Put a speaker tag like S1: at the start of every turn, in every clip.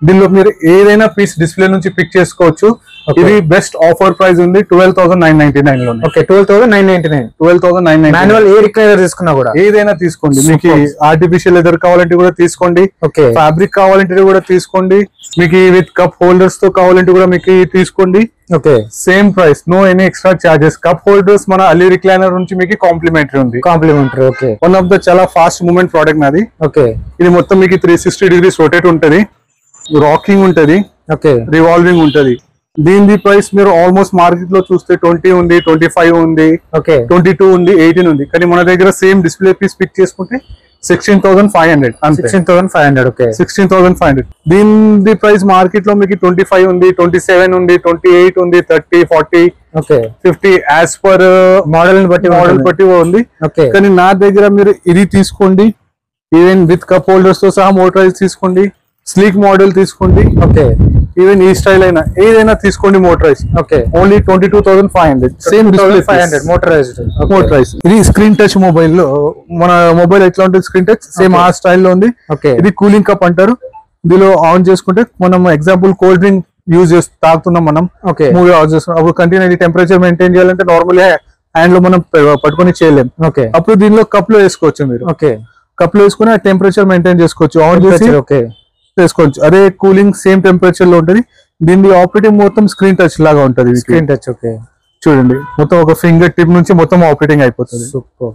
S1: దీనిలో మీరు ఏదైనా పీస్ డిస్ప్లే నుంచి పిక్ చేసుకోవచ్చు
S2: Okay.
S1: ఇది బెస్ట్ ఆఫర్ ప్రైస్ ఉంది twelve thousand nine ninety nine లో
S2: okay twelve thousand nine ninety nine
S1: twelve thousand nine nine
S2: manual ఏ రిక్లైనర్ తీసుకున్నా కూడా
S1: ఏదైనా తీసుకోండి మీకు
S2: Super.
S1: ఆర్టిఫిషియల్ లెదర్ కావాలంటే కూడా తీసుకోండి
S2: ఓకే
S1: ఫ్యాబ్రిక్ కావాలంటే కూడా తీసుకోండి మీకు విత్ కప్ హోల్డర్స్ తో కావాలంటే కూడా మీకు తీసుకోండి
S2: okay
S1: same price no any extra charges cup holders మన అలీ రిక్లైనర్ నుంచి మీకు కాంప్లిమెంటరీ ఉంది
S2: complimentary okay
S1: one of the చాలా ఫాస్ట్ మూమెంట్ ప్రోడక్ట్ నాది
S2: ఓకే
S1: ఇది మొత్తం మీకు త్రీ సిక్స్టీ డిగ్రీస్ రొటేట్ ఉంటది రాకింగ్ ఉంటది
S2: ఓకే
S1: రివాల్వింగ్ ఉంటది దీని ప్రైస్ మీరు ఆల్మోస్ట్ మార్కెట్ లో చూస్తే ట్వంటీ ఉంది ట్వంటీ ఫైవ్ ఉంది
S2: ఓకే
S1: ట్వంటీ టూ ఉంది ఎయిటీన్ ఉంది కానీ మన దగ్గర సేమ్ డిస్ప్లే పీస్ పిక్ చేసుకుంటే సిక్స్టీన్ థౌసండ్ ఫైవ్ హండ్రెడ్ అంతే
S2: sixteen thousand five hundred okay
S1: sixteen thousand five hundred దీని ప్రైస్ మార్కెట్ లో మీకు ట్వంటీ ఫైవ్ ఉంది ట్వంటీ సెవెన్ ఉంది ట్వంటీ ఎయిట్ ఉంది thirty forty
S2: okay
S1: fifty as per
S2: model బట్టి
S1: model
S2: ఉంటుంది.
S1: బట్టి ఉంది
S2: ఓకే
S1: కానీ నా దగ్గర మీరు ఇది తీసుకోండి ఈవెన్ విత్ కప్ హోల్డర్స్ తో సహా మోటరైజ్ తీసుకోండి స్లీక్ మోడల్ తీసుకోండి
S2: ఓకే
S1: ఈవెన్ ఈ స్టైల్ అయినా ఏదైనా తీసుకోండి motorise
S2: okay
S1: only twenty two thousand five hundred same
S2: five hundred motorised
S1: motorise ఇది స్క్రీన్ టచ్ మొబైల్ లో మన మొబైల్ ఎట్లా ఉంటుంది స్క్రీన్ టచ్ సేమ్ ఆ స్టైల్ లో ఉంది
S2: ఓకే
S1: ఇది కూలింగ్ కప్ అంటారు దీనిలో ఆన్ చేసుకుంటే మనం ఎగ్జాంపుల్ కోల్డ్ డ్రింక్ యూజ్ చేసి తాగుతున్నాం మనం
S2: ఓకే
S1: మూవీ ఆన్ చేస్తున్నాం అప్పుడు కంటిన్యూ టెంపరేచర్ మెయింటైన్ చేయాలంటే నార్మల్ హ్యాండ్ లో మనం ప- పట్టుకొని చేయలేం
S2: ఓకే
S1: అప్పుడు దీనిలో కప్ లో వేసుకోవచ్చు మీరు
S2: ఓకే
S1: కప్ లో వేసుకుని ఆ టెంపరేచర్ మెయింటైన్ చేసుకోవచ్చు ఆన్ చేసి
S2: ఓకే
S1: చేసుకోవచ్చు అదే కూలింగ్ సేమ్ టెంపరేచర్ లో ఉంటుంది దీని ఆపరేటింగ్ మొత్తం స్క్రీన్ టచ్ లాగా ఉంటది ఇది.
S2: స్క్రీన్ టచ్ ఓకే
S1: చూడండి మొత్తం ఒక ఫింగర్ టిప్ నుంచి మొత్తం ఆపరేటింగ్ అయిపోతుంది
S2: సూపర్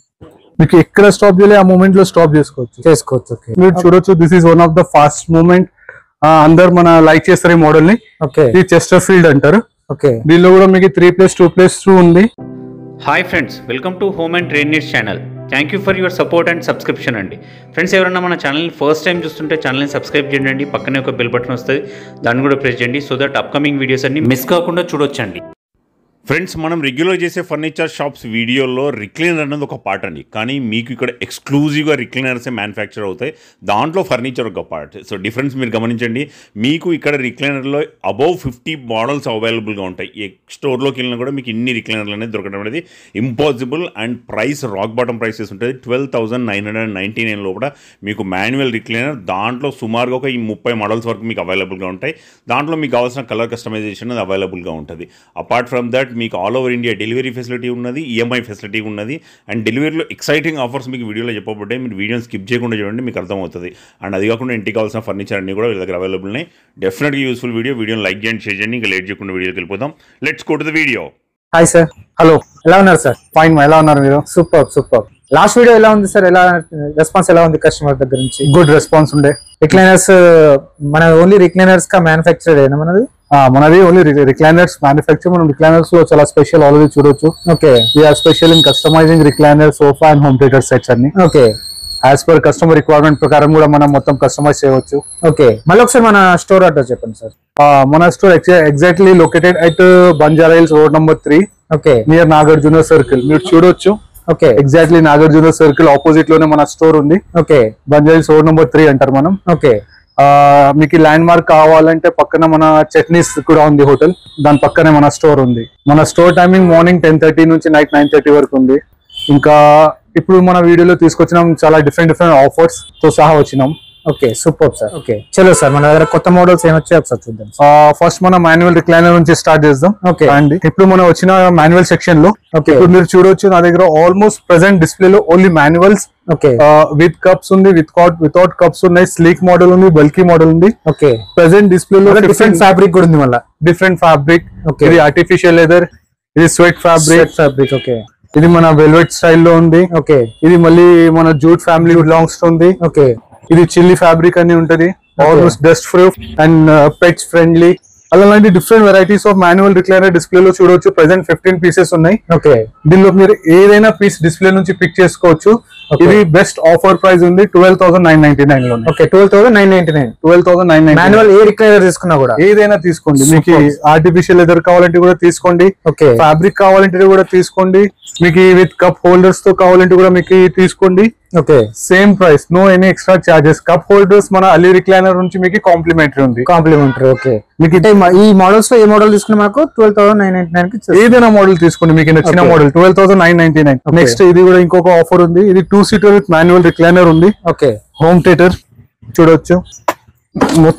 S1: మీకు ఎక్కడ స్టాప్ చేయాలి ఆ మూమెంట్ లో స్టాప్ చేసుకోవచ్చు
S2: చేసుకోవచ్చు ఓకే
S1: మీరు చూడొచ్చు this is one of the fast moment అందరు మన లైక్ చేస్తారు ఈ మోడల్ ని
S2: ఓకే
S1: ఇది చెస్టర్ ఫీల్డ్ అంటారు
S2: ఓకే
S1: దీనిలో కూడా మీకు three plus two plus two ఉంది
S3: hi friends welcome to Home and Trade Needs channel thank you for your support and subscription అండి ఫ్రెండ్స్ ఎవరైనా మన ఛానల్ని ఫస్ట్ టైం చూస్తుంటే ఛానల్ని సబ్స్క్రైబ్ చేయండి పక్కనే ఒక బెల్ బటన్ వస్తుంది దాన్ని కూడా ప్రెస్ చేయండి సో దట్ అప్కమింగ్ వీడియోస్ అన్ని మిస్ కాకుండా చూడొచ్చండి
S4: ఫ్రెండ్స్ మనం రెగ్యులర్ చేసే ఫర్నిచర్ షాప్స్ వీడియోలో రిక్లైనర్ అనేది ఒక పార్ట్ అండి కానీ మీకు ఇక్కడ ఎక్స్క్లూజివ్గా రిక్లైనర్సే మ్యానుఫ్యాక్చర్ అవుతాయి దాంట్లో ఫర్నిచర్ ఒక పార్ట్ సో డిఫరెన్స్ మీరు గమనించండి మీకు ఇక్కడ రిక్లైనర్లో అబౌవ్ ఫిఫ్టీ మోడల్స్ అవైలబుల్గా ఉంటాయి ఏ స్టోర్లోకి వెళ్ళినా కూడా మీకు ఇన్ని రిక్లైనర్లు అనేది దొరకడం అనేది impossible and price rock bottom prices ఉంటుంది twelve thousand nine hundred ninety nine లోపల మీకు మాన్యువల్ రిక్లైనర్ దాంట్లో సుమారుగా ఒక ఈ ముప్పై మోడల్స్ వరకు మీకు అవైలబుల్గా ఉంటాయి దాంట్లో మీకు కావాల్సిన కలర్ కస్టమైజేషన్ అది అవైలబుల్గా ఉంటుంది అపార్ట్ ఫ్రమ్ దట్ మీకు all over India delivery facility ఉన్నది ఈఎంఐ ఫెసిలిటీ ఉన్నది అండ్ డెలివరీలో ఎక్సైటింగ్ ఆఫర్స్ మీకు వీడియోలో చెప్పబడ్డాయి మీరు వీడియోని స్కిప్ చేయకుండా చూడండి మీకు అర్థమవుతుంది అండ్ అది కాకుండా ఇంటికి కావాల్సిన ఫర్నిచర్ అన్ని కూడా వీళ్ళ దగ్గర అవైలబుల్ ఉన్నాయి డెఫినెట్గా యూస్ఫుల్ వీడియో వీడియోని లైక్ చేయండి షేర్ చేయండి ఇంకా లేట్ చేయకుండా వీడియోకి వెళ్ళిపోదాం let's go to the video
S2: hi sir
S1: hello
S2: ఎలా ఉన్నారు సార్
S1: ఫైన్ ఎలా ఉన్నారు మీరు
S2: సూపర్ సూపర్ లాస్ట్ వీడియో ఎలా ఉంది సార్ ఎలా రెస్పాన్స్ ఎలా ఉంది కస్టమర్ దగ్గర నుంచి
S1: గుడ్ రెస్పాన్స్ ఉండే
S2: రిక్లైనర్స్ మన ఓన్లీ రిక్లైనర్స్ కా మ్యానుఫ్యాక్చర్ అయినా మనది
S1: ఆ, మనది ఓన్లీ రిక్లైనర్స్ మ్యానుఫ్యాక్చర్ మనం రిక్లైనర్స్ లో చాలా స్పెషల్ ఆల్రెడీ చూడొచ్చు
S2: okay
S1: we're special in customising recliner sofa and home theatre sets అన్ని
S2: okay
S1: as per customer requirement ప్రకారం కూడా మనం మొత్తం కస్టమైజ్ చేయవచ్చు
S2: ఓకే మళ్ళీ ఒకసారి మన స్టోర్ అడ్రస్ చెప్పండి సార్
S1: ఆ, మన store exactly located at Banjara Hills road number three
S2: okay
S1: near Nagarjuna circle మీరు చూడొచ్చు
S2: ఓకే
S1: ఎగ్జాక్ట్లీ నాగార్జున సర్కిల్ ఆపోజిట్ లోనే మన స్టోర్ ఉంది
S2: okay
S1: Banjara Hills road number three అంటారు మనం
S2: ఓకే
S1: ఆ, మీకు ల్యాండ్ మార్క్ కావాలంటే పక్కన మన చట్నీస్ కూడా ఉంది హోటల్ దాని పక్కనే మన స్టోర్ ఉంది మన store timing morning ten thirty నుంచి నైట్ నైన్ థర్టీ వరకు ఉంది ఇంకా ఇప్పుడు మన వీడియోలో తీసుకొచ్చినాం చాలా డిఫరెంట్ డిఫరెంట్ ఆఫర్స్ తో సహా వచ్చినాం
S2: ఓకే సూపర్ సార్ ఓకే చలో సార్ మన దగ్గర కొత్త మోడల్స్ ఏమొచ్చాయి ఒకసారి చూద్దాం
S1: ఫస్ట్ మన మాన్యువల్ రిక్లైనర్ నుంచి స్టార్ట్ చేద్దాం
S2: Okay.
S1: అండి ఇప్పుడు మనం వచ్చిన మాన్యువల్ సెక్షన్ లో
S2: Okay.
S1: ఇప్పుడు మీరు చూడొచ్చు నా దగ్గర ఆల్మోస్ట్ ప్రెసెంట్ డిస్ప్లే లో only manuals
S2: okay
S1: with cups ఉంది విత్ వితౌట్ కప్స్ ఉన్నాయి స్లీక్ మోడల్ ఉంది బల్కీ మోడల్ ఉంది
S2: ఓకే
S1: ప్రెసెంట్ డిస్ప్లే లో
S2: డిఫరెంట్ ఫ్యాబ్రిక్ కూడా ఉంది మళ్ళీ
S1: డిఫరెంట్ ఫ్యాబ్రిక్
S2: Okay.
S1: ఇది ఆర్టిఫిషియల్ లెదర్ ఇది స్వెట్ ఫ్యాబ్రిక్
S2: ఫ్యాబ్రిక్ ఓకే
S1: ఇది మన వెల్వెట్ స్టైల్లో ఉంది
S2: ఓకే
S1: ఇది మళ్ళీ మన జూట్ ఫ్యామిలీ బిలాంగ్స్ ఉంది
S2: ఓకే
S1: ఇది చిల్లీ ఫ్యాబ్రిక్ అని ఉంటది almost dust proof and pets friendly అలాంటి different varieties of manual recliner display లో చూడొచ్చు ప్రెసెంట్ ఫిఫ్టీన్ పీసెస్ ఉన్నాయి
S2: ఓకే
S1: దీనిలో మీరు ఏదైనా పీస్ డిస్ప్లే నుంచి పిక్ చేసుకోవచ్చు
S2: Okay.
S1: ఇది బెస్ట్ ఆఫర్ ప్రైస్ ఉంది twelve thousand nine ninety nine లో
S2: okay twelve thousand nine ninety nine
S1: twelve thousand nine nine
S2: manual ఏ రిక్లైనర్ తీసుకున్నా కూడా
S1: ఏదైనా తీసుకోండి మీకు
S2: Super.
S1: ఆర్టిఫిషియల్ లెదర్ కావాలంటే కూడా తీసుకోండి
S2: ఓకే
S1: ఫ్యాబ్రిక్ కావాలంటే కూడా తీసుకోండి మీకు విత్ కప్ హోల్డర్స్ తో కావాలంటే కూడా మీకు తీసుకోండి
S2: okay
S1: same price no any extra charges cup holders మన అలీ రిక్లైనర్ నుంచి మీకు కాంప్లిమెంటరీ ఉంది
S2: కాంప్లిమెంటరీ ఓకే
S1: మీకు
S2: అంటే మ- ఈ మోడల్స్ లో ఏ మోడల్ తీసుకున్నా మాకు twelve thousand nine ninety nine కి ఇచ్చేస్తారు.
S1: ఏదైనా మోడల్ తీసుకోండి మీకు నచ్చిన
S2: Okay.
S1: Model twelve thousand nine ninety nine
S2: Okay.
S1: Next ఇది కూడా ఇంకొక ఆఫర్ ఉంది ఇది two seater with manual recliner ఉంది
S2: ఓకే
S1: హోమ్ థియేటర్ చూడొచ్చు మొత్తం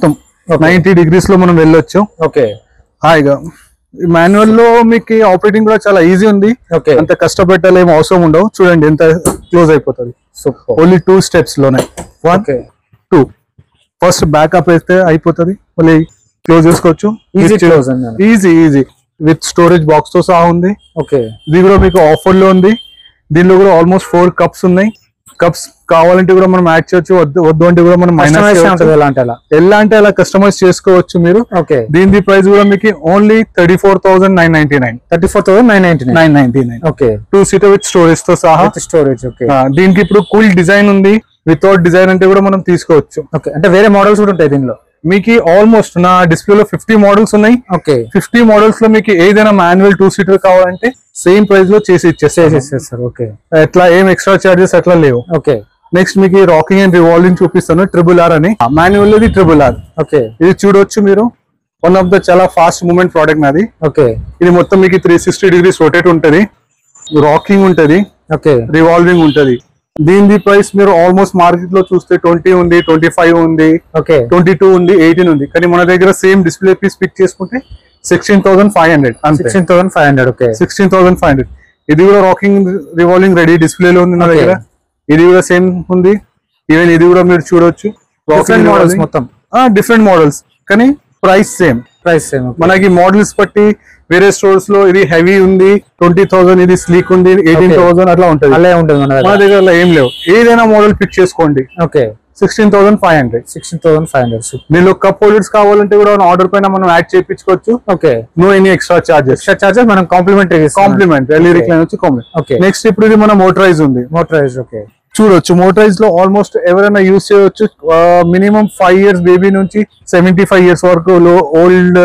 S1: నైన్టీ డిగ్రీస్ లో మనం వెళ్ళొచ్చు
S2: ఓకే
S1: హాయిగా మాన్యువల్ లో మీకు ఆపరేటింగ్ కూడా చాలా ఈజీ ఉంది
S2: ఓకే
S1: అంత కష్టపెట్టాలి ఏం అవసరం ఉండవు చూడండి ఎంత క్లోజ్ అయిపోతుంది
S2: సూపర్
S1: ఓన్లీ టూ స్టెప్స్ లోనే one
S2: okay
S1: two first backup అయితే అయిపోతుంది మళ్ళీ క్లోజ్ చేసుకోవచ్చు
S2: ఈజీ క్లోజ్ అండి
S1: easy easy with storage box తో సహా ఉంది
S2: ఓకే
S1: ఇది కూడా మీకు ఆఫర్ లో ఉంది దీనిలో కూడా ఆల్మోస్ట్ ఫోర్ కప్స్ ఉన్నాయి కప్స్ కావాలంటే కూడా మనం యాడ్ చేయొచ్చు వద్దు వద్దు అంటే కూడా మనం మైనస్
S2: కస్టమైజేషన్ ఉంటుంది ఎలా అంటే అలా
S1: ఎలా అంటే అలా కస్టమైజ్ చేసుకోవచ్చు మీరు
S2: ఓకే
S1: దీని ప్రైస్ కూడా మీకు only thirty four thousand nine ninety nine
S2: thirty four thousand nine ninety nine
S1: nine ninety nine
S2: okay
S1: two seater with storage తో సహా
S2: విత్ స్టోరేజ్ ఓకే
S1: ఆ, దీనికి ఇప్పుడు కూల్ డిజైన్ ఉంది వితౌట్ డిజైన్ అంటే కూడా మనం తీసుకోవచ్చు
S2: ఓకే అంటే వేరే మోడల్స్ కూడా ఉంటాయి దీనిలో
S1: మీకు ఆల్మోస్ట్ నా డిస్ప్లేలో ఫిఫ్టీ మోడల్స్ ఉన్నాయి
S2: ఓకే
S1: ఫిఫ్టీ మోడల్స్ లో మీకు ఏదైనా మాన్యువల్ టూ సీటర్ కావాలంటే సేమ్ ప్రైస్ లో చేసి ఇచ్చేస్తే
S2: చేసేస్తారు ఓకే
S1: ఎట్లా ఏం ఎక్స్ట్రా చార్జెస్ అట్లా లేవు
S2: ఓకే
S1: నెక్స్ట్ మీకు రాకింగ్ అండ్ రివాల్వింగ్ చూపిస్తాను ట్రిబుల్ ఆర్ అని మాన్యువల్ ఇది ట్రిబుల్ ఆర్
S2: ఓకే
S1: ఇది చూడొచ్చు మీరు వన్ ఆఫ్ ద చాలా ఫాస్ట్ మూమెంట్ ప్రోడక్ట్ నాది
S2: ఓకే
S1: ఇది మొత్తం మీకు త్రీ సిక్స్టీ డిగ్రీస్ రొటేట్ ఉంటది రాకింగ్ ఉంటది
S2: ఓకే
S1: రివాల్వింగ్ ఉంటది దీని ప్రైస్ మీరు ఆల్మోస్ట్ మార్కెట్ లో చూస్తే ట్వంటీ ఉంది ట్వంటీ ఫైవ్ ఉంది
S2: ఓకే
S1: ట్వంటీ టూ ఉంది ఎయిటీన్ ఉంది కానీ మన దగ్గర సేమ్ డిస్ప్లే పీస్ పిక్ చేసుకుంటే సిక్స్టీన్ థౌసండ్ ఫైవ్ హండ్రెడ్ అంతే
S2: sixteen thousand five hundred okay
S1: sixteen thousand five hundred ఇది కూడా రాకింగ్ రివాల్వింగ్ రెడీ డిస్ప్లేలో ఉంది నా
S2: Okay.
S1: దగ్గర ఇది కూడా సేమ్ ఉంది ఈవెన్ ఇది కూడా మీరు చూడొచ్చు
S2: డిఫరెంట్ మోడల్స్ మొత్తం
S1: డిఫరెంట్ మోడల్స్ కానీ ప్రైస్ సేమ్
S2: ప్రైస్ సేమ్
S1: మనకి మోడల్స్ బట్టి వేరే స్టోర్స్ లో ఇది హెవీ ఉంది ట్వంటీ థౌసండ్ ఇది స్లీక్ ఉంది ఎయిటీన్ థౌసండ్ అట్లా ఉంటుంది
S2: అలాగే ఉంటుంది మన
S1: మన
S2: దగ్గర
S1: దగ్గర అలా ఏం లేవు ఏదైనా మోడల్ పిక్ చేసుకోండి
S2: okay
S1: sixteen thousand five hundred
S2: sixteen thousand five hundred
S1: దీనిలో కప్ హోల్డర్స్ కావాలంటే కూడా ఆర్డర్ పైన మనం యాడ్ చేయించుకోవచ్చు
S2: okay
S1: no any extra charges
S2: extra charges మనం కాంప్లిమెంటరీ
S1: కాంప్లిమెంట్ ఎల్ఈ రిక్లైన్ వచ్చి కాంప్లిమెంట్
S2: ఓకే
S1: నెక్స్ట్ ఇప్పుడు ఇది మన మోటరైజ్ ఉంది
S2: మోటరైజ్ ఓకే
S1: చూడొచ్చు మోటరైజ్ లో ఆల్మోస్ట్ ఎవరైనా యూస్ చేయొచ్చు మినిమం ఫైవ్ ఇయర్స్ బేబీ నుంచి సెవెంటీ ఫైవ్ ఇయర్స్ వరకు ఓల్డ్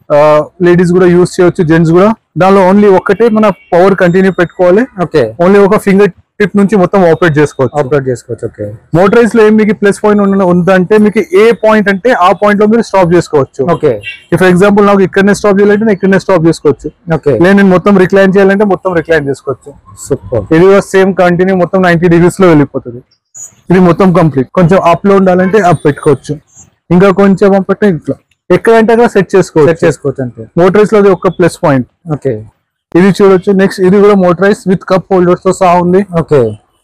S1: లేడీస్ కూడా యూస్ చేయొచ్చు జెంట్స్ కూడా దానిలో ఓన్లీ ఒక్కటే మన పవర్ కంటిన్యూ పెట్టుకోవాలి
S2: ఓకే
S1: ఓన్లీ ఒక ఫింగర్ టిప్ నుంచి మొత్తం ఆపరేట్ చేసుకోవచ్చు
S2: అప్లోడ్ చేసుకోవచ్చు ఓకే
S1: మోటరైజ్ లో ఏం మీకు ప్లస్ పాయింట్ ఉందంటే మీకు ఏ పాయింట్ అంటే ఆ పాయింట్ లో మీరు స్టాప్ చేసుకోవచ్చు
S2: ఓకే
S1: ఫర్ ఎగ్జాంపుల్ నాకు ఇక్కడనే స్టాప్ చేయాలంటే నేను ఇక్కడనే స్టాప్ చేసుకోవచ్చు
S2: ఓకే
S1: లేదు నేను మొత్తం రిక్లైన్ చేయాలంటే మొత్తం రిక్లైన్ చేసుకోవచ్చు
S2: సూపర్
S1: ఇది కూడా సేమ్ కంటిన్యూ మొత్తం నైన్టీ డిగ్రీస్ లో వెళ్ళిపోతుంది ఇది మొత్తం కంప్లీట్ కొంచెం అప్ లో ఉండాలంటే అప్ పెట్టుకోవచ్చు ఇంకా కొంచెం అప్ పెట్టి ఇట్లా ఎక్కడంటే అక్కడ సెట్
S2: సెట్
S1: చేసుకోవచ్చు
S2: చేసుకోవచ్చు అంతే
S1: మోటరైజ్ లో అది ఒక ప్లస్ పాయింట్
S2: ఓకే
S1: ఇది చూడొచ్చు నెక్స్ట్ ఇది కూడా మోటరైజ్ విత్ కప్ హోల్డర్స్ తో సహా ఉంది
S2: ఓకే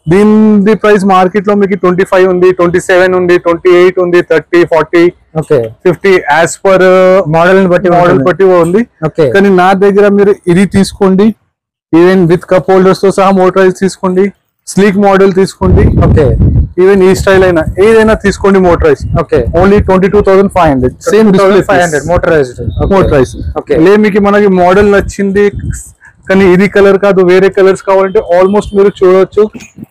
S1: దీని ప్రైస్ మార్కెట్ లో మీకు ట్వంటీ ఫైవ్ ఉంది ట్వంటీ సెవెన్ ఉంది ట్వంటీ ఎయిట్ ఉంది thirty forty
S2: okay
S1: fifty as per
S2: model బట్టి
S1: మోడల్
S2: ఉంటుంది.
S1: బట్టి ఉంది
S2: ఓకే
S1: కానీ నా దగ్గర మీరు ఇది తీసుకోండి ఈవెన్ విత్ కప్ హోల్డర్స్ తో సహా మోటరైజ్ తీసుకోండి స్లీక్ మోడల్ తీసుకోండి
S2: ఓకే
S1: ఈవెన్ ఈ స్టైల్ అయినా ఏదైనా తీసుకోండి motorise
S2: okay
S1: only twenty two thousand five hundred same
S2: five hundred motorised
S1: motorise
S2: Okay.
S1: లే మీకు మనకి మోడల్ నచ్చింది కానీ ఇది కలర్ కాదు వేరే కలర్స్ కావాలంటే ఆల్మోస్ట్ మీరు చూడొచ్చు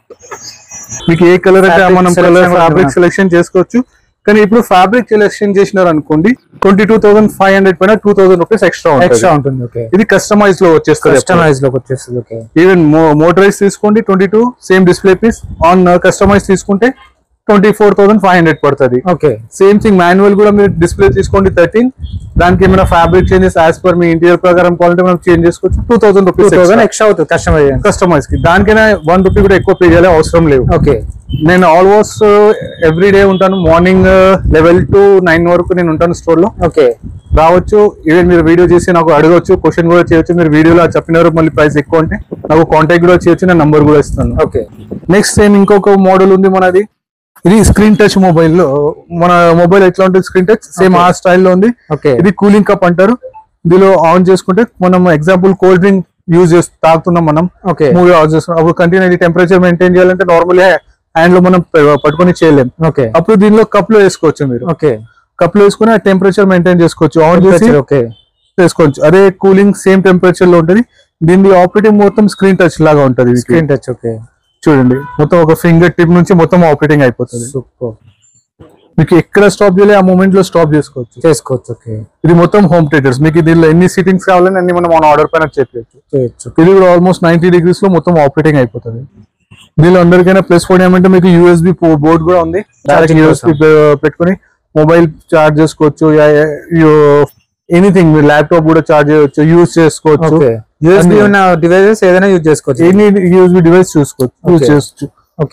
S1: మీకు ఏ కలర్ అయితే
S2: Fabric
S1: మనం
S2: selection
S1: కలర్
S2: కూడా
S1: ఫ్యాబ్రిక్
S2: ఉంది.
S1: సెలెక్షన్ చేసుకోవచ్చు కానీ ఇప్పుడు ఫ్యాబ్రిక్ సెలెక్షన్ చేసినారు అనుకోండి twenty two thousand five hundred పైన two thousand rupees extra
S2: extra
S1: ఉంటుంది
S2: ఉంటుంది ఓకే
S1: ఇది కస్టమైజ్ లో వచ్చేస్తుంది
S2: కస్టమైజ్ లోకి వచ్చేస్తుంది ఓకే
S1: ఈవెన్ మోటరైజ్ తీసుకోండి twenty two same display piece on customise తీసుకుంటే twenty four thousand five hundred పడుతుంది
S2: ఓకే
S1: సేమ్ థింగ్ మాన్యువల్ కూడా మీరు డిస్ప్లే తీసుకోండి థర్టీన్ దానికి ఏమైనా ఫ్యాబ్రిక్ చేంజెస్ యాజ్ పర్ మీ ఇంటీరియర్ ప్రకారం కావాలంటే మనం చేంజ్ చేసుకోవచ్చు two thousand
S2: two
S1: rupees
S2: thousand extra అవుతుంది కస్టమైజ్
S1: కస్టమైజ్ కి దానికైనా వన్ రూపీ కూడా ఎక్కువ పే చేయాలి అవసరం లేవు
S2: ఓకే
S1: నేను ఆల్మోస్ట్ ఎవ్రీ డే ఉంటాను మార్నింగ్ లెవెల్ టు నైన్ వరకు నేను ఉంటాను స్టోర్ లో
S2: ఓకే
S1: రావచ్చు ఈవెన్ మీరు వీడియో చేసి నాకు అడగవచ్చు క్వశ్చన్ కూడా చేయొచ్చు మీరు వీడియోలో చెప్పినారు మళ్ళీ ప్రైస్ ఎక్కువ అంటే నాకు కాంటాక్ట్ కూడా చేయొచ్చు నేను నంబర్ కూడా ఇస్తాను
S2: ఓకే
S1: నెక్స్ట్ సేమ్ ఇంకొక మోడల్ ఉంది మనది ఇది స్క్రీన్ టచ్ మొబైల్ లో మన మొబైల్ ఎట్లా ఉంటుంది స్క్రీన్ టచ్ సేమ్ ఆ స్టైల్లో ఉంది
S2: ఓకే
S1: ఇది కూలింగ్ కప్ అంటారు దీనిలో ఆన్ చేసుకుంటే మనం ఎగ్జాంపుల్ కోల్డ్ డ్రింక్ యూజ్ చేసి తాగుతున్నాం మనం
S2: ఓకే
S1: మూవీ ఆన్ చేస్తున్నాం అప్పుడు కంటిన్యూ టెంపరేచర్ మెయింటైన్ చేయాలంటే నార్మల్ హ్యాండ్ లో మనం ప- పట్టుకొని చేయలేం
S2: ఓకే
S1: అప్పుడు దీనిలో కప్ లో వేసుకోవచ్చు మీరు
S2: ఓకే
S1: కప్ లో వేసుకుని ఆ టెంపరేచర్ మెయింటైన్ చేసుకోవచ్చు ఆన్ చేసి
S2: ఓకే
S1: చేసుకోవచ్చు అదే కూలింగ్ సేమ్ టెంపరేచర్ లో ఉంటుంది దీని ఆపరేటింగ్ మొత్తం స్క్రీన్ టచ్ లాగా ఉంటుంది ఇది.
S2: స్క్రీన్ టచ్ ఓకే
S1: చూడండి మొత్తం ఒక ఫింగర్ టిప్ నుంచి మొత్తం ఆపరేటింగ్ అయిపోతుంది
S2: సూపర్
S1: మీకు ఎక్కడ స్టాప్ చేయాలి ఆ మూమెంట్ లో స్టాప్ చేసుకోవచ్చు
S2: చేసుకోవచ్చు ఓకే
S1: ఇది మొత్తం హోమ్ థియేటర్స్ మీకు దీనిలో ఎన్ని సీటింగ్స్ కావాలని అన్ని మనం మన ఆర్డర్ పైన చెప్పవచ్చు
S2: చేయొచ్చు
S1: ఇది కూడా ఆల్మోస్ట్ నైన్టీ డిగ్రీస్ లో మొత్తం ఆపరేటింగ్ అయిపోతుంది దీనిలో అందరికైనా ప్లస్ పాయింట్ ఏమంటే మీకు యూఎస్బి బోర్డ్ కూడా ఉంది
S2: Charging
S1: యూఎస్బి పెట్టుకొని మొబైల్ చార్జ్ చేసుకోవచ్చు ఎనీథింగ్ మీరు ల్యాప్టాప్ కూడా చార్జ్ చేయవచ్చు యూజ్ చేసుకోవచ్చు
S2: ఓకే యూఎస్బి
S1: అన్ని-
S2: ఉన్న డివైసెస్ ఏదైనా యూజ్ చేసుకోవచ్చు
S1: ఎనీ యూఎస్బి డివైస్ చూసుకోవచ్చు యూజ్
S2: Okay.
S1: చేసుకోవచ్చు
S2: ఓకే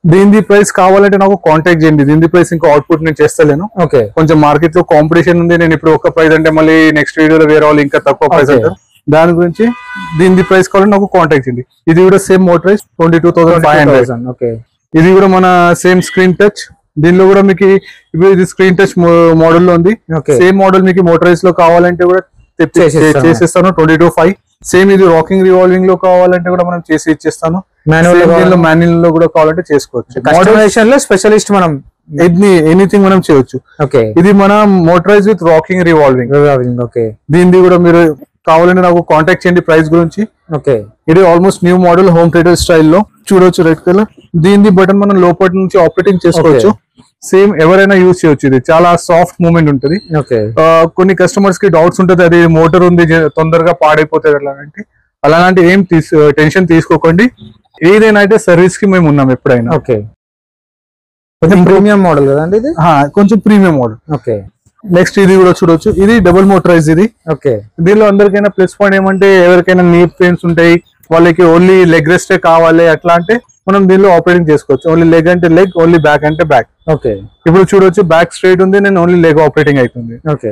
S1: దీని ప్రైస్ కావాలంటే నాకు కాంటాక్ట్ చేయండి దీని ప్రైస్ ఇంకా అవుట్పుట్ నేను చేస్తలేను
S2: ఓకే
S1: కొంచెం మార్కెట్ లో కాంపిటీషన్ ఉంది నేను ఇప్పుడు ఒక ప్రైస్ అంటే మళ్ళీ నెక్స్ట్ వీడియోలో వేరే వాళ్ళు ఇంకా తక్కువ ప్రైస్
S2: Okay.
S1: అంటారు దాని గురించి దీని ప్రైస్ కావాలంటే నాకు కాంటాక్ట్ చేయండి ఇది కూడా same motorise twenty two thousand five hundred
S2: okay
S1: ఇది కూడా మన సేమ్ స్క్రీన్ టచ్ దీనిలో కూడా మీకు ఇప్పుడు ఇది స్క్రీన్ టచ్ మోడల్ లో ఉంది
S2: Okay.
S1: సేమ్ మోడల్ మీకు మోటరైజ్ లో కావాలంటే కూడా తెప్పి-
S2: చేసిస్తాను.
S1: చేసిస్తాను ట్వంటీ టూ ఫైవ్ సేమ్ ఇది రాకింగ్ రివాల్వింగ్ లో కావాలంటే కూడా మనం చేసి ఇచ్చేస్తాను
S2: Manual లో
S1: Same
S2: కావాలా?
S1: దీనిలో మాన్యువల్ లో కూడా కావాలంటే చేసుకోవచ్చు Models
S2: కస్టమైజేషన్ లో స్పెషలిస్ట్ మనం
S1: ఎన్ని ఎనీథింగ్ మనం చేయొచ్చు
S2: ఓకే
S1: ఇది మన motorise with rocking revolving
S2: okay
S1: దీనిది కూడా మీరు కావాలంటే నాకు కాంటాక్ట్ చేయండి ప్రైస్ గురించి
S2: ఓకే
S1: ఇది almost new model home theatre స్టైల్లో చూడొచ్చు రెడ్ కలర్ దీని బటన్ మనం లోపల నుంచి ఆపరేటింగ్ చేసుకోవచ్చు సేమ్ ఎవరైనా యూజ్ చేయొచ్చు ఇది చాలా సాఫ్ట్ మూమెంట్ ఉంటుంది
S2: ఓకే
S1: ఆ, కొన్ని కస్టమర్స్ కి డౌట్స్ ఉంటుంది అది మోటార్ ఉంది జ- తొందరగా పాడైపోతుంది అలాంటి అలాంటి ఏం తీసు టెన్షన్ తీసుకోకండి ఏదైనా అయితే సర్వీస్ కి మేము ఉన్నాం ఎప్పుడైనా
S2: ఓకే కొంచెం ప్రీమియం మోడల్ కదండి ఇది
S1: ఆ, కొంచెం ప్రీమియం మోడల్
S2: ఓకే
S1: నెక్స్ట్ ఇది కూడా చూడొచ్చు ఇది డబుల్ మోటరైజ్ ఇది
S2: ఓకే
S1: దీనిలో అందరికైనా ప్లస్ పాయింట్ ఏమంటే ఎవరికైనా నీ పెయిన్స్ ఉంటాయి వాళ్ళకి ఓన్లీ లెగ్ రెస్టే కావాలి అట్లా అంటే మనం దీనిలో ఆపరేటింగ్ చేసుకోవచ్చు ఓన్లీ లెగ్ అంటే లెగ్ ఓన్లీ బ్యాక్ అంటే బ్యాక్
S2: ఓకే
S1: ఇప్పుడు చూడొచ్చు బ్యాక్ స్ట్రైట్ ఉంది నేను ఓన్లీ లెగ్ ఆపరేటింగ్ అవుతుంది
S2: ఓకే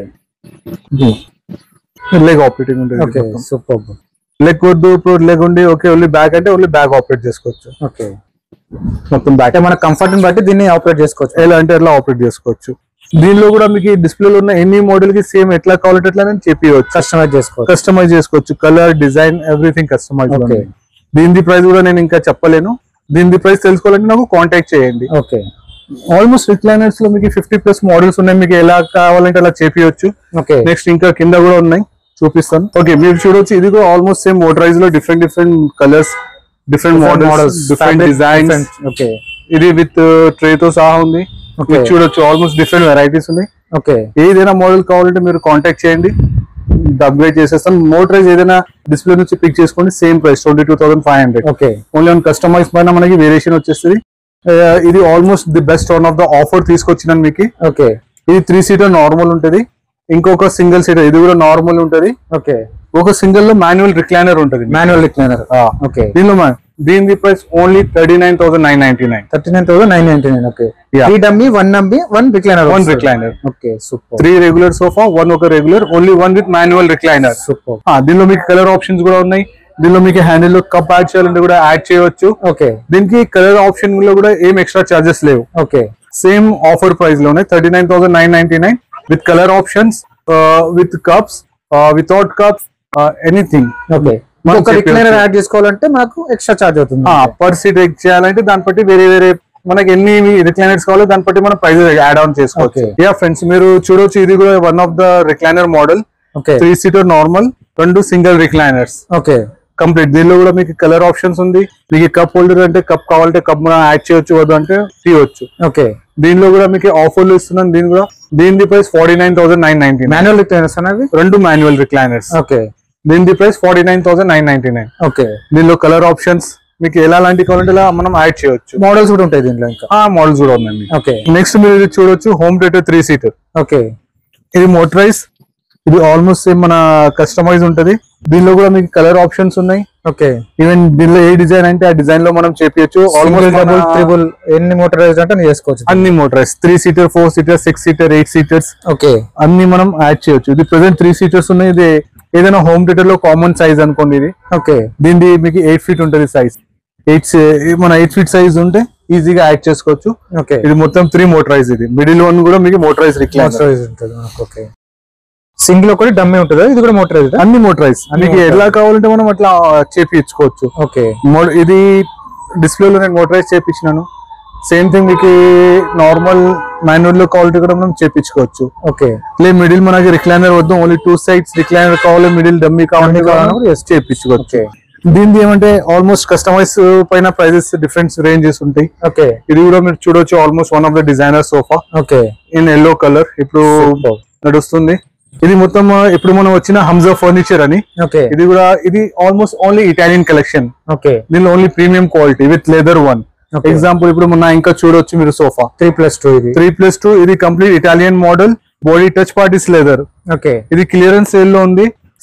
S1: లెగ్ ఆపరేటింగ్
S2: ఓకే
S1: ఉంటుంది
S2: సూపర్
S1: లెగ్ వద్దు ఇప్పుడు లెగ్ ఉండి ఓకే ఓన్లీ బ్యాక్ అంటే ఓన్లీ బ్యాక్ ఆపరేట్ చేసుకోవచ్చు
S2: ఓకే
S1: మొత్తం బ్యాక్
S2: అంటే మన కంఫర్ట్ ని బట్టి దీన్ని ఆపరేట్ చేసుకోవచ్చు
S1: ఎలా అంటే ఎట్లా ఆపరేట్ చేసుకోవచ్చు దీనిలో కూడా మీకు డిస్ప్లేలో ఉన్న ఎన్ని మోడల్ కి సేమ్ ఎట్లా కావాలంటే ఎట్లా నేను చెప్పవచ్చు
S2: కస్టమైజ్ చేసుకోవచ్చు
S1: కస్టమైజ్ చేసుకోవచ్చు colour design everything customise
S2: Okay.
S1: దీని ప్రైస్ కూడా నేను ఇంకా చెప్పలేను దీని ప్రైస్ తెలుసుకోవాలంటే నాకు కాంటాక్ట్ చేయండి
S2: ఓకే
S1: ఆల్మోస్ట్ రిక్లైనర్స్ లో మీకు ఫిఫ్టీ ప్లస్ మోడల్స్ ఉన్నాయి మీకు ఎలా కావాలంటే అలా చేపియొచ్చు
S2: ఓకే
S1: నెక్స్ట్ ఇంకా కింద కూడా ఉన్నాయి చూపిస్తాను ఓకే మీరు చూడొచ్చు ఇది కూడా ఆల్మోస్ట్ సేమ్ మోటరైజ్ లో different different colours different models different designs
S2: okay
S1: ఇది విత్ ట్రే తో సహా ఉంది
S2: Okay.
S1: మీరు చూడొచ్చు ఆల్మోస్ట్ డిఫరెంట్ వెరైటీస్ ఉన్నాయి
S2: ఓకే
S1: ఏదైనా మోడల్ కావాలంటే మీరు కాంటాక్ట్ చేయండి అప్గ్రేడ్ చేసేస్తాను మోటరైజ్ ఏదైనా డిస్ప్లే నుంచి పిక్ చేసుకోండి same price twenty two thousand five hundred
S2: okay
S1: only on customise పైన మనకి వేరియేషన్ వచ్చేస్తుంది ఆ, ఇది almost the best one of the offer తీసుకొచ్చినాను మీకు
S2: ఓకే
S1: ఇది త్రీ సీటర్ నార్మల్ ఉంటుంది ఇంకొక సింగిల్ సీటర్ ఇది కూడా నార్మల్ ఉంటుంది
S2: ఓకే
S1: ఒక సింగిల్ లో మాన్యువల్ రిక్లైనర్ ఉంటుంది
S2: మాన్యువల్ రిక్లైనర్ ఓకే
S1: దీనిలో మా- దీని price only thirty nine thousand nine ninety nine
S2: thirty nine thousand nine ninety nine okay
S1: Yeah.
S2: Three dummy one dummy one recliner
S1: one recliner
S2: okay super
S1: three regular sofa one ఒక regular only one with manual recliner
S2: super
S1: దీనిలో మీకు colour options కూడా ఉన్నాయి దీనిలో మీకు handle లో cup add చేయాలంటే కూడా యాడ్ చేయవచ్చు
S2: ఓకే
S1: దీనికి కలర్ ఆప్షన్ లో కూడా ఏం ఎక్స్ట్రా చార్జెస్ లేవు
S2: ఓకే
S1: సేమ్ ఆఫర్ ప్రైస్ లోనే thirty nine thousand nine ninety nine with colour options with cups without cups anything
S2: okay
S1: మనం
S2: ఒక
S1: చెప్పేయచ్చు.
S2: రిక్లైనర్ యాడ్ చేసుకోవాలంటే మనకు ఎక్స్ట్రా చార్జ్ అవుతుంది
S1: పర్ సీట్ ఎగ్ చేయాలంటే దాన్ని బట్టి వేరే వేరే మనకి ఎన్ని రిక్లైనర్స్ కావాలో దాన్ని బట్టి మనం ప్రైస్ యాడ్ ఆన్ చేసుకోవచ్చు
S2: Okay.
S1: యా ఫ్రెండ్స్ మీరు చూడొచ్చు ఇది కూడా one of the recliner model
S2: okay
S1: three seater normal రెండు సింగిల్ రిక్లైనర్స్
S2: ఓకే
S1: కంప్లీట్ దీనిలో కూడా మీకు కలర్ ఆప్షన్స్ ఉంది మీకు కప్ హోల్డర్ అంటే కప్ కావాలంటే కప్ మనం యాడ్ చేయొచ్చు వద్దు అంటే తీయవచ్చు
S2: ఓకే
S1: దీనిలో కూడా మీకు ఆఫర్లు ఇస్తున్నాను దీని కూడా దీని price forty nine thousand nine ninety
S2: manual recliners అనేవి
S1: రెండు మాన్యువల్ రిక్లైనర్స్
S2: ఓకే
S1: దీని price forty nine thousand nine ninety nine
S2: okay
S1: దీనిలో కలర్ ఆప్షన్స్ మీకు ఎలా లాంటి కావాలంటే ఇలా మనం యాడ్ చేయొచ్చు
S2: మోడల్స్ కూడా ఉంటాయి దీంట్లో ఇంకా
S1: ఆ మోడల్స్ కూడా ఉన్నాయి
S2: ఓకే
S1: నెక్స్ట్ మీరు ఇది చూడొచ్చు home theatre three seater
S2: okay
S1: ఇది మోటరైజ్ ఇది ఆల్మోస్ట్ సేమ్ మన కస్టమైజ్ ఉంటది దీనిలో కూడా మీకు కలర్ ఆప్షన్స్ ఉన్నాయి
S2: ఓకే
S1: ఈవెన్ దీనిలో ఏ డిజైన్ అంటే ఆ డిజైన్ లో మనం చేపించచ్చు
S2: ఆల్మోస్ట్
S1: ఆల్మోస్ట్
S2: డబుల్ త్రిబుల్ ఎన్ని మోటరైజ్ అంటే నేను చేసుకోవచ్చు
S1: అన్ని motorise three seater four seater six seater eight seaters
S2: okay
S1: అన్ని మనం యాడ్ చేయొచ్చు ఇది ప్రెసెంట్ త్రీ సీటర్స్ ఉన్నాయి ఇది ఏదైనా హోమ్ థియేటర్ లో కామన్ సైజ్ అనుకోండి ఇది
S2: ఓకే
S1: దీనిది మీకు ఎయిట్ ఫీట్ ఉంటుంది సైజ్ ఎయిట్ మన ఎయిట్ ఫీట్ సైజ్ ఉంటే ఈజీగా యాడ్ చేసుకోవచ్చు
S2: ఓకే
S1: ఇది మొత్తం త్రీ మోటరైజ్ ఇది మిడిల్ వన్ కూడా మీకు మోటరైజ్ రిక్లైనర్
S2: మోటరైజ్ ఉంటుంది ఓకే సింగిల్ ఒకటి డమ్మే ఉంటుంది ఇది కూడా మోటరైజ్
S1: అన్ని మోటరైజ్
S2: అన్ని
S1: మీకు
S2: motorized.
S1: ఎలా కావాలంటే మనం అట్లా చేపించుకోవచ్చు
S2: ఓకే
S1: మో- ఇది డిస్ప్లేలో నేను మోటరైజ్ చేపించినాను సేమ్ థింగ్ మీకు నార్మల్ మాన్యువల్ లో క్వాలిటీ కూడా మనం చేపించుకోవచ్చు
S2: ఓకే
S1: లే మిడిల్ మనకి రిక్లైనర్ వద్దు ఓన్లీ టూ సైడ్స్ రిక్లైనర్ కావాలి మిడిల్ డమ్మీ కావాలి
S2: Dummy కావాలన్నా
S1: కావాలి
S2: కూడా
S1: చేపించుకోవచ్చు
S2: ఓకే
S1: దీనిది ఏమంటే ఆల్మోస్ట్ కస్టమైజ్ పైన ప్రైజెస్ డిఫరెంట్ రేంజెస్ ఉంటాయి
S2: ఓకే
S1: ఇది కూడా మీరు చూడొచ్చు almost one of the designer sofa
S2: okay
S1: in yellow colour ఇప్పుడు
S2: Superb.
S1: నడుస్తుంది ఇది మొత్తం ఆ, ఇప్పుడు మనం వచ్చిన హంజా ఫర్నిచర్ అని
S2: ఓకే
S1: ఇది కూడా ఇది almost only Italian collection
S2: okay
S1: దీనిలో only premium quality with leather one
S2: Okay.
S1: Example ఇప్పుడు మొన్న ఇంకా చూడొచ్చు మీరు సోఫా
S2: త్రీ ప్లస్ టూ ఇది
S1: త్రీ ప్లస్ టూ ఇది complete Italian model body touch parts leather
S2: okay
S1: ఇది క్లియరెన్స్ సేల్ లో ఉంది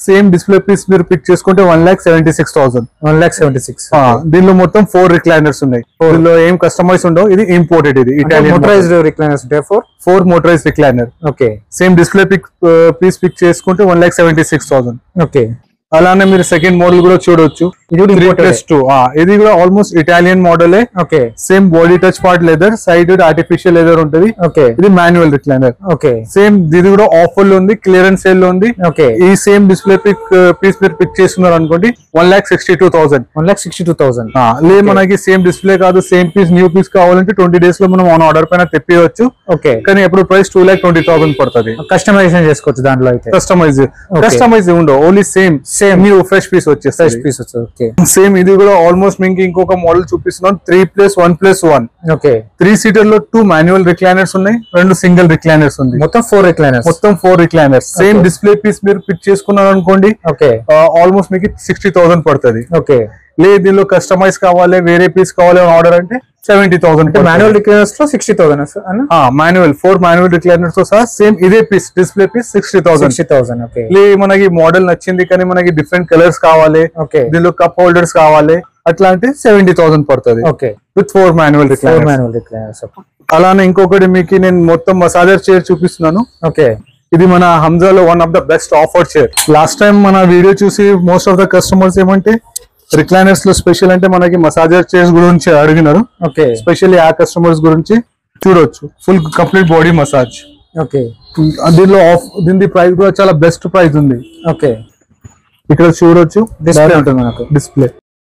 S1: సేమ్ డిస్ప్లే పీస్ మీరు పిక్ చేసుకుంటే one lakh seventy six thousand
S2: one lakh seventy six
S1: దీనిలో మొత్తం ఫోర్ రిక్లైనర్స్ ఉన్నాయి దీనిలో ఏం కస్టమైజ్ ఉండవు ఇది ఇంపోర్టెడ్ ఇది ఇటాలియన్
S2: మోటరైజ్డ్ రిక్లైనర్స్ ఉంటాయి four
S1: four motorise recliner
S2: okay
S1: same display pick piece pick చేసుకుంటే one lakh seventy six thousand
S2: okay
S1: అలానే మీరు సెకండ్ మోడల్ కూడా చూడొచ్చు
S2: ఇది కూడా
S1: త్రీ
S2: imported.
S1: ప్లస్ టూ ఇది కూడా ఆల్మోస్ట్ ఇటాలియన్ మోడలే
S2: okay
S1: same body touch part leather side artificial leather ఉంటుంది
S2: ఓకే
S1: ఇది మాన్యువల్ రిక్లైనర్
S2: ఓకే
S1: సేమ్ ఇది కూడా ఆఫర్ లో ఉంది క్లియరెన్స్ సేల్ లో ఉంది
S2: ఓకే
S1: ఈ సేమ్ డిస్ప్లే పిక్ పీస్ మీరు పిక్ చేస్తున్నారు అనుకోండి one lakh sixty two thousand
S2: one lakh sixty two thousand
S1: లే మనకి సేమ్ డిస్ప్లే కాదు సేమ్ పీస్ న్యూ పీస్ కావాలంటే ట్వంటీ డేస్ లో మనం ఆన్ ఆర్డర్ పైన తెప్పియవచ్చు
S2: ఓకే
S1: కానీ ఎప్పుడు price two lakh twenty thousand పడుతుంది
S2: కస్టమైజేషన్ చేసుకోవచ్చు దాంట్లో అయితే
S1: కస్టమైజ్ కస్టమైజ్ ఉండవు only same same new fresh piece
S2: fresh
S1: వచ్చేస్తుంది
S2: పీస్ వచ్చి ఓకే
S1: సేమ్ ఇది కూడా ఆల్మోస్ట్ మీకు ఇంకొక మోడల్ చూపిస్తున్నాం three plus one plus one
S2: okay
S1: three seater లో టూ మాన్యువల్ రిక్లైనర్స్ ఉన్నాయి రెండు సింగిల్ రిక్లైనర్స్ ఉంది
S2: మొత్తం ఫోర్ రిక్లైనర్స్
S1: మొత్తం four recliners same
S2: Okay.
S1: Display piece మీరు పిక్ చేసుకున్నారు అనుకోండి
S2: ఓకే
S1: ఆల్మోస్ట్ మీకు సిక్స్టీ థౌసండ్ పడుతుంది
S2: ఓకే
S1: లేదు దీనిలో కస్టమైజ్ కావాలి వేరే పీస్ కావాలి అని ఆర్డర్ అంటే సెవెంటీ థౌసండ్
S2: మాన్యువల్ రిక్లైనర్స్ లో సిక్స్టీ థౌసండ్ అన్న
S1: మాన్యువల్ ఫోర్ మాన్యువల్ రిక్లైనర్స్ తో సహా సేమ్ ఇదే piece display piece sixty thousand
S2: sixty thousand okay
S1: లే మనకి మోడల్ నచ్చింది కానీ మనకి డిఫరెంట్ కలర్స్ కావాలి
S2: ఓకే
S1: దీనిలో కప్ హోల్డర్స్ కావాలి అట్లా అంటే సెవెంటీ థౌసండ్ పడుతుంది
S2: okay
S1: with four manual
S2: four
S1: recliners
S2: manual recliners
S1: అలానే ఇంకొకటి మీకు నేను మొత్తం మసాజర్ చైర్ చూపిస్తున్నాను
S2: ఓకే
S1: ఇది మన హంజాలో one of the best offer chair last time మన వీడియో చూసి మోస్ట్ ఆఫ్ ద కస్టమర్స్ ఏమంటే రిక్లైనర్స్ లో స్పెషల్ అంటే మనకి మసాజర్ చైర్స్ గురించి అడిగినారు
S2: ఓకే
S1: స్పెషల్లీ ఆ కస్టమర్స్ గురించి చూడొచ్చు full complete body massage
S2: okay
S1: దీనిలో ఆఫ్ దీని ప్రైస్ కూడా చాలా బెస్ట్ ప్రైస్ ఉంది
S2: ఓకే
S1: ఇక్కడ చూడొచ్చు
S2: డిస్ప్లే ఉంటుంది మనకు
S1: డిస్ప్లే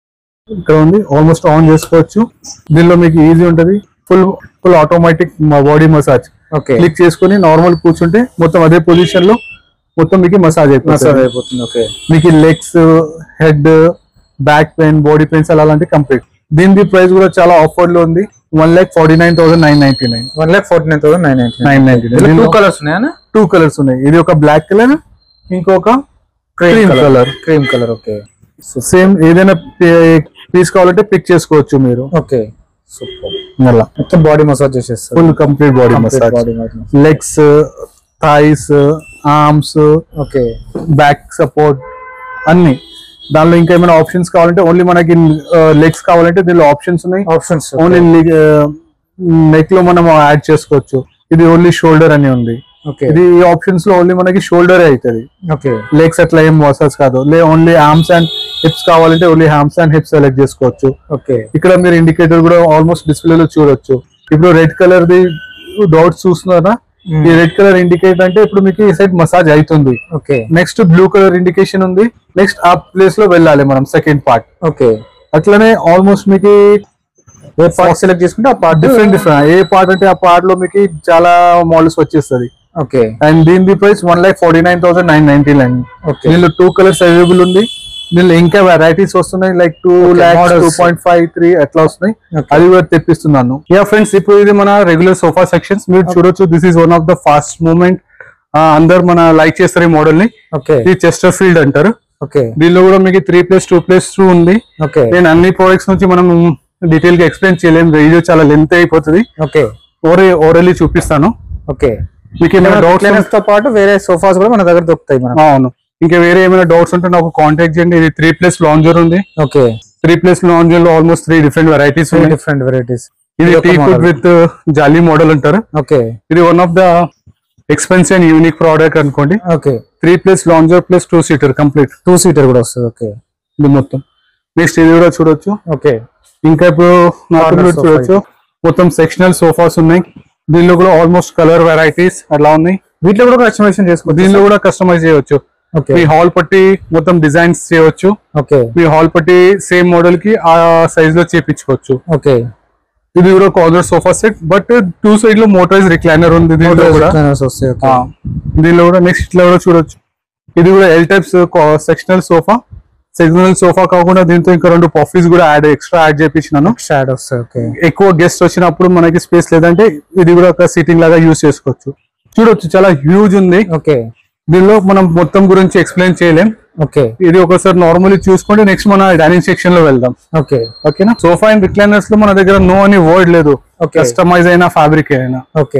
S1: ఇక్కడ ఉంది ఆల్మోస్ట్ ఆన్ చేసుకోవచ్చు దీనిలో మీకు ఈజీ ఉంటది full full automatic body massage
S2: okay
S1: click చేసుకొని నార్మల్ కూర్చుంటే మొత్తం అదే పొజిషన్ లో మొత్తం మీకు మసాజ్
S2: మసాజ్
S1: అయిపోతుంది
S2: అయిపోతుంది ఓకే
S1: మీకు legs head back pain body pains అలా అలాంటి కంప్లీట్ దీని ప్రైస్ కూడా చాలా ఆఫర్ లో ఉంది one lakh forty nine thousand nine ninety nine
S2: one lakh forty nine thousand nine ninety
S1: nine ninety
S2: two
S1: nine
S2: colours ఉన్నాయా
S1: టూ కలర్స్ ఉన్నాయి ఇది ఒక బ్లాక్ కలర్ ఇంకొక cream colour
S2: cream colour okay
S1: same ఏదైనా పీస్ కావాలంటే పిక్ చేసుకోవచ్చు మీరు
S2: ఓకే సూపర్
S1: అలా
S2: మొత్తం బాడీ మసాజ్ చేసేస్తారు
S1: full complete body massage
S2: body massage
S1: legs thighs arms
S2: okay
S1: back support అన్ని దానిలో ఇంకా ఏమైనా ఆప్షన్స్ కావాలంటే ఓన్లీ మనకి లెగ్స్ కావాలంటే దీనిలో ఆప్షన్స్ ఉన్నాయి
S2: ఆప్షన్స్
S1: ఓన్లీ నెక్ లో మనం యాడ్ చేసుకోవచ్చు ఇది ఓన్లీ షోల్డర్ అని ఉంది
S2: ఓకే
S1: ఇది ఈ ఆప్షన్స్ లో ఓన్లీ మనకి షోల్డర్ అవుతుంది
S2: ఓకే
S1: లెగ్స్ అట్లా ఏం మసాజ్ కాదు లే ఓన్లీ ఆర్మ్స్ అండ్ హిప్స్ కావాలంటే only arms and hips select చేసుకోవచ్చు
S2: ఓకే
S1: ఇక్కడ మీరు ఇండికేటర్ కూడా ఆల్మోస్ట్ డిస్ప్లే లో చూడొచ్చు ఇప్పుడు రెడ్ కలర్ ది డాట్స్ చూస్తున్నారా ఈ రెడ్ కలర్ ఇండికేటర్ అంటే ఇప్పుడు మీకు ఈ సైడ్ మసాజ్ అవుతుంది
S2: okay
S1: next blue colour indication ఉంది నెక్స్ట్ ఆ ప్లేస్ లో వెళ్ళాలి మనం సెకండ్ పార్ట్
S2: ఓకే
S1: అట్లనే ఆల్మోస్ట్ మీకు
S2: ఏ పార్ట్ సెలెక్ట్ చేసుకుంటే ఆ పార్ట్
S1: డిఫరెంట్ డిఫరెంట్ ఏ పార్ట్ అంటే ఆ పార్ట్ లో మీకు చాలా మోడల్స్ వచ్చేస్తుంది
S2: ఓకే
S1: అండ్ దీని price one lakh forty nine thousand nine ninety nine
S2: okay
S1: దీనిలో టూ కలర్స్ అవైలబుల్ ఉంది దీనిలో ఇంకా వెరైటీస్ వస్తున్నాయి like two lakhs
S2: models.
S1: Two point five three అట్లా వస్తున్నాయి
S2: Okay.
S1: అది కూడా తెప్పిస్తున్నాను యా ఫ్రెండ్స్ ఇప్పుడు ఇది మన రెగ్యులర్ సోఫా సెక్షన్స్ మీరు చూడొచ్చు this is one of the fast moment అందరు మన లైక్ చేస్తారు ఈ మోడల్ ని
S2: ఓకే
S1: ఇది చెస్టర్ ఫీల్డ్ అంటారు
S2: ఓకే
S1: దీనిలో కూడా మీకు three plus two plus two ఉంది
S2: ఓకే
S1: నేను అన్ని ప్రోడక్ట్స్ నుంచి మనం డీటెయిల్ గా ఎక్స్ప్లెయిన్ చేయలేము వీడియో చాలా లెంత్ అయిపోతుంది
S2: ఓకే
S1: ఓరే ఓరల్లీ చూపిస్తాను
S2: ఓకే
S1: మీకు ఏమైనా డౌట్స్
S2: క్లీనర్స్ తో పాటు వేరే సోఫాస్ కూడా మన దగ్గర దొరుకుతాయి మనం
S1: అవును ఇంకా వేరే ఏమైనా డౌట్స్ ఉంటే నాకు కాంటాక్ట్ చేయండి ఇది త్రీ ప్లస్ లాంజర్ ఉంది
S2: ఓకే
S1: త్రీ ప్లస్ లాంజర్ లో ఆల్మోస్ట్ త్రీ డిఫరెంట్ వెరైటీస్ ఉన్నాయి
S2: డిఫరెంట్ వెరైటీస్
S1: ఇది
S2: ఇది ఒక
S1: T
S2: model.
S1: With jali model అంటారు
S2: ఓకే
S1: ఇది one of the expensive and unique product అనుకోండి
S2: okay
S1: three plus lounger plus two seater complete
S2: two seater కూడా వస్తుంది ఓకే
S1: ఇది మొత్తం నెక్స్ట్ ఇది కూడా చూడొచ్చు
S2: ఓకే
S1: ఇంకా ఇప్పుడు నాకు
S2: Corner
S1: కూడా
S2: sofa
S1: చూడొచ్చు మొత్తం సెక్షనల్ సోఫాస్ ఉన్నాయి దీనిలో కూడా ఆల్మోస్ట్ కలర్ వెరైటీస్ అలా ఉన్నాయి
S2: వీటిలో కూడా కస్టమైజేషన్ చేసుకోవచ్చు
S1: దీనిలో కూడా కస్టమైజ్ చేయవచ్చు
S2: ఓకే
S1: మీ హాల్ పట్టి మొత్తం డిజైన్స్ చేయవచ్చు
S2: ఓకే
S1: మీ హాల్ పట్టి సేమ్ మోడల్ కి ఆ సైజ్ లో చేపించుకోవచ్చు
S2: ఓకే
S1: ఇది కూడా corner sofa set but two side లో మోటరైజ్ రిక్లైనర్ ఉంది దీనిలో కూడా
S2: Recliners వస్తాయి ఓకే
S1: ఆ, దీనిలో కూడా నెక్స్ట్ ఇట్లా కూడా చూడొచ్చు ఇది కూడా L types sectional sofa sectional sofa కాకుండా దీంతో ఇంకా రెండు పఫీస్ కూడా యాడ్ ఎక్స్ట్రా యాడ్ చేపించినాను
S2: షాడ్ వస్తాయి ఓకే
S1: ఎక్కువ గెస్ట్ వచ్చినప్పుడు మనకి స్పేస్ లేదంటే ఇది కూడా ఒక సీటింగ్ లాగా యూస్ చేసుకోవచ్చు చూడొచ్చు చాలా హ్యూజ్ ఉంది
S2: ఓకే
S1: దీనిలో మనం మొత్తం గురించి ఎక్స్ప్లెయిన్ చేయలేం
S2: ఓకే
S1: ఇది ఒకసారి నార్మల్లీ చూసుకుంటే నెక్స్ట్ మన డైనింగ్ సెక్షన్ లో వెళ్దాం
S2: ఓకే
S1: ఓకేనా సోఫా అండ్ రిక్లైనర్స్ లో మన దగ్గర నో అని వర్డ్ లేదు
S2: Okay.
S1: కస్టమైజ్ అయినా ఫ్యాబ్రిక్ అయినా
S2: ఓకే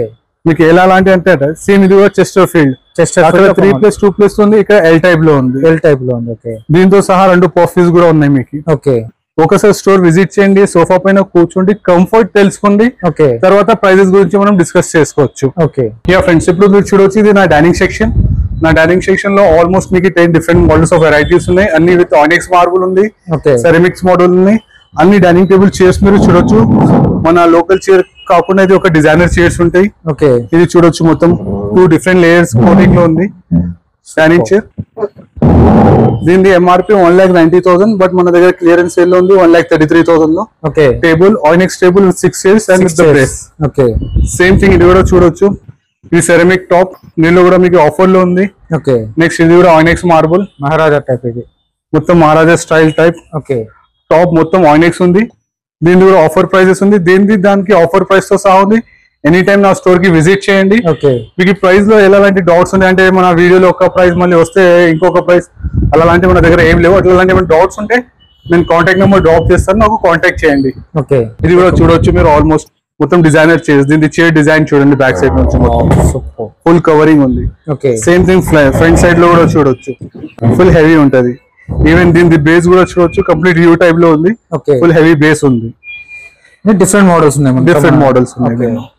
S1: మీకు ఎలా లాంటి అంటే సేమ్ ఇది కూడా చెస్టర్ ఫీల్డ్
S2: చెస్ట్
S1: అక్కడ త్రీ ప్లస్ టూ ప్లస్ ఉంది ఇక్కడ ఎల్ టైప్ లో ఉంది
S2: ఎల్ టైప్ లో ఉంది ఓకే
S1: దీంతో సహా రెండు పర్ఫ్యూమ్స్ కూడా ఉన్నాయి మీకు
S2: ఓకే
S1: ఒకసారి స్టోర్ విజిట్ చేయండి సోఫా పైన కూర్చోండి కంఫర్ట్ తెలుసుకోండి
S2: ఓకే
S1: తర్వాత ప్రైజెస్ గురించి మనం డిస్కస్ చేసుకోవచ్చు
S2: ఓకే
S1: యా ఫ్రెండ్స్ ఇప్పుడు మీరు చూడొచ్చు ఇది నా డైనింగ్ సెక్షన్ నా డైనింగ్ సెక్షన్ లో ఆల్మోస్ట్ మీకు ten different models of varieties ఉన్నాయి అన్ని విత్ ఆనిక్స్ మార్బుల్ ఉంది
S2: ఓకే
S1: సెరమిక్స్ మోడల్ ఉన్నాయి అన్ని డైనింగ్ టేబుల్ చైర్స్ మీరు చూడొచ్చు మన లోకల్ చైర్ కాకుండా ఇది ఒక డిజైనర్ చైర్స్ ఉంటాయి
S2: ఓకే
S1: ఇది చూడొచ్చు మొత్తం టూ డిఫరెంట్ లేయర్స్ కోటింగ్ లో ఉంది డైనింగ్ చైర్ దీని MRP one lakh ninety thousand but మన దగ్గర క్లియరెన్స్ సేల్ లో ఉంది one lakh thirty three thousand లో
S2: okay
S1: table onyx table with six chairs and with the brace
S2: okay
S1: same thing ఇది కూడా చూడొచ్చు ఇది సెరమిక్ టాప్ దీనిలో కూడా మీకు ఆఫర్ లో ఉంది
S2: ఓకే
S1: నెక్స్ట్ ఇది కూడా ఆయినెక్స్ మార్బుల్
S2: మహారాజా టైప్ ఇది
S1: మొత్తం Maharaja style type
S2: okay
S1: top మొత్తం ఆయినెక్స్ ఉంది దీని కూడా ఆఫర్ ప్రైజెస్ ఉంది దేనిది దానికి ఆఫర్ ప్రైస్ తో సహా ఉంది ఎనీ టైం నా స్టోర్ కి విజిట్ చేయండి
S2: ఓకే
S1: మీకు ఈ ప్రైస్ లో ఎలాంటి డౌట్స్ ఉన్నాయి అంటే మన వీడియోలో ఒక ప్రైస్ మళ్ళీ వస్తే ఇంకొక ప్రైస్ అలాంటి మన దగ్గర ఏం లేవు అట్లాంటి ఏమైనా డౌట్స్ ఉంటే నేను కాంటాక్ట్ నెంబర్ డ్రాప్ చేస్తాను నాకు కాంటాక్ట్ చేయండి
S2: ఓకే
S1: ఇది కూడా చూడొచ్చు మీరు ఆల్మోస్ట్ మొత్తం డిజైనర్ చేసి దీని చైర్ డిజైన్ చూడండి బ్యాక్ సైడ్ నుంచి మొత్తం
S2: సూపర్
S1: ఫుల్ కవరింగ్ ఉంది
S2: okay
S1: same thing front side లో కూడా చూడొచ్చు ఫుల్ హెవీ ఉంటది ఈవెన్ దీని బేస్ కూడా చూడొచ్చు కంప్లీట్ యూ టైప్ లో ఉంది
S2: ఓకే
S1: ఫుల్ హెవీ బేస్ ఉంది
S2: డిఫరెంట్ మోడల్స్ ఉన్నాయి మనకి.
S1: డిఫరెంట్ మోడల్స్ ఉన్నాయి
S2: Okay.
S1: దీనిలో.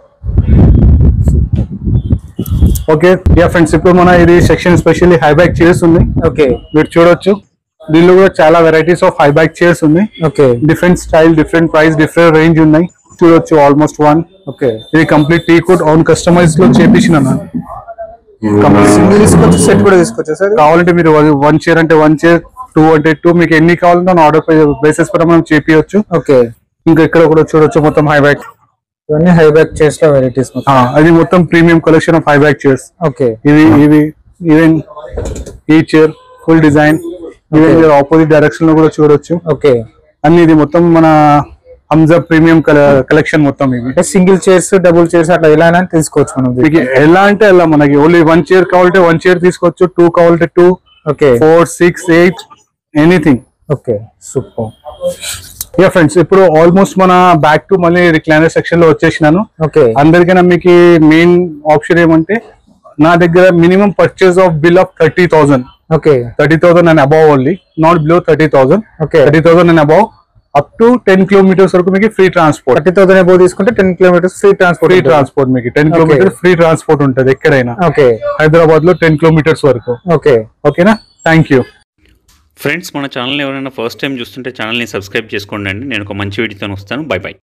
S1: ఓకే యా ఫ్రెండ్స్ ఇప్పుడు మన ఇది section specially high back chairs ఉన్నాయి
S2: ఓకే
S1: మీరు చూడొచ్చు దీనిలో కూడా చాలా varieties of high back chairs ఉన్నాయి
S2: okay
S1: different style different price different range ఉన్నాయి చూడొచ్చు ఆల్మోస్ట్ వన్
S2: ఓకే
S1: ఇది complete T coat on customise లో చేపించిన
S2: సింగిల్ తీసుకోవచ్చు సెట్ కూడా తీసుకోవచ్చు సార్
S1: కావాలంటే మీరు వన్ చైర్ అంటే వన్ చైర్ టూ అంటే టూ మీకు ఎన్ని కావాలంటే ఆర్డర్ బేసిస్ పైన మనం చేపించచ్చు
S2: ఓకే
S1: ఇంకా ఇక్కడ కూడా చూడొచ్చు మొత్తం హై బ్యాక్
S2: ఇవన్నీ హై బ్యాక్ చైర్స్ లో వెరైటీస్
S1: అది మొత్తం premium collection of high back chairs
S2: okay
S1: ఇవి ఇవి ఈవెన్ ఈ చైర్ ఫుల్ డిజైన్ ఈవెన్ మీరు ఆపోజిట్ డైరెక్షన్ లో కూడా చూడొచ్చు
S2: ఓకే
S1: అన్ని ఇది మొత్తం మన హంజా ప్రీమియం కలెక్షన్ మొత్తం ఇవి
S2: అంటే సింగిల్ చైర్స్ డబుల్ చైర్స్ అట్లా ఎలా అయినా తీసుకోవచ్చు మనం
S1: మీకు ఎలా అంటే ఎలా మనకి ఓన్లీ వన్ చైర్ కావాలంటే వన్ చైర్ తీసుకోవచ్చు టూ కావాలంటే two
S2: okay
S1: four six eight anything
S2: okay super
S1: yeah friends ఇప్పుడు ఆల్మోస్ట్ మన బ్యాక్ టు మళ్ళీ రిక్లైనర్ సెక్షన్ లో వచ్చేసినాను
S2: ఓకే
S1: అందరికైనా మీకు మెయిన్ ఆప్షన్ ఏమంటే నా దగ్గర minimum purchase of bill of thirty thousand
S2: okay
S1: thirty thousand and above only not below thirty thousand
S2: okay
S1: thirty thousand and above up to ten kilometres వరకు మీకు free transport
S2: thirty thousand above తీసుకుంటే ten kilometres free transport
S1: free transport మీకు ten kilometres free transport ఉంటుంది ఎక్కడైనా
S2: okay
S1: Hyderabad లో ten kilometres వరకు
S2: okay
S1: ఓకేనా thank you
S3: friends మన ఛానల్ ఎవరైనా ఫస్ట్ టైం చూస్తుంటే ఛానల్ని సబ్స్క్రైబ్ చేసుకోండి అండి నేను ఒక మంచి వీడియోతో వస్తాను బై బై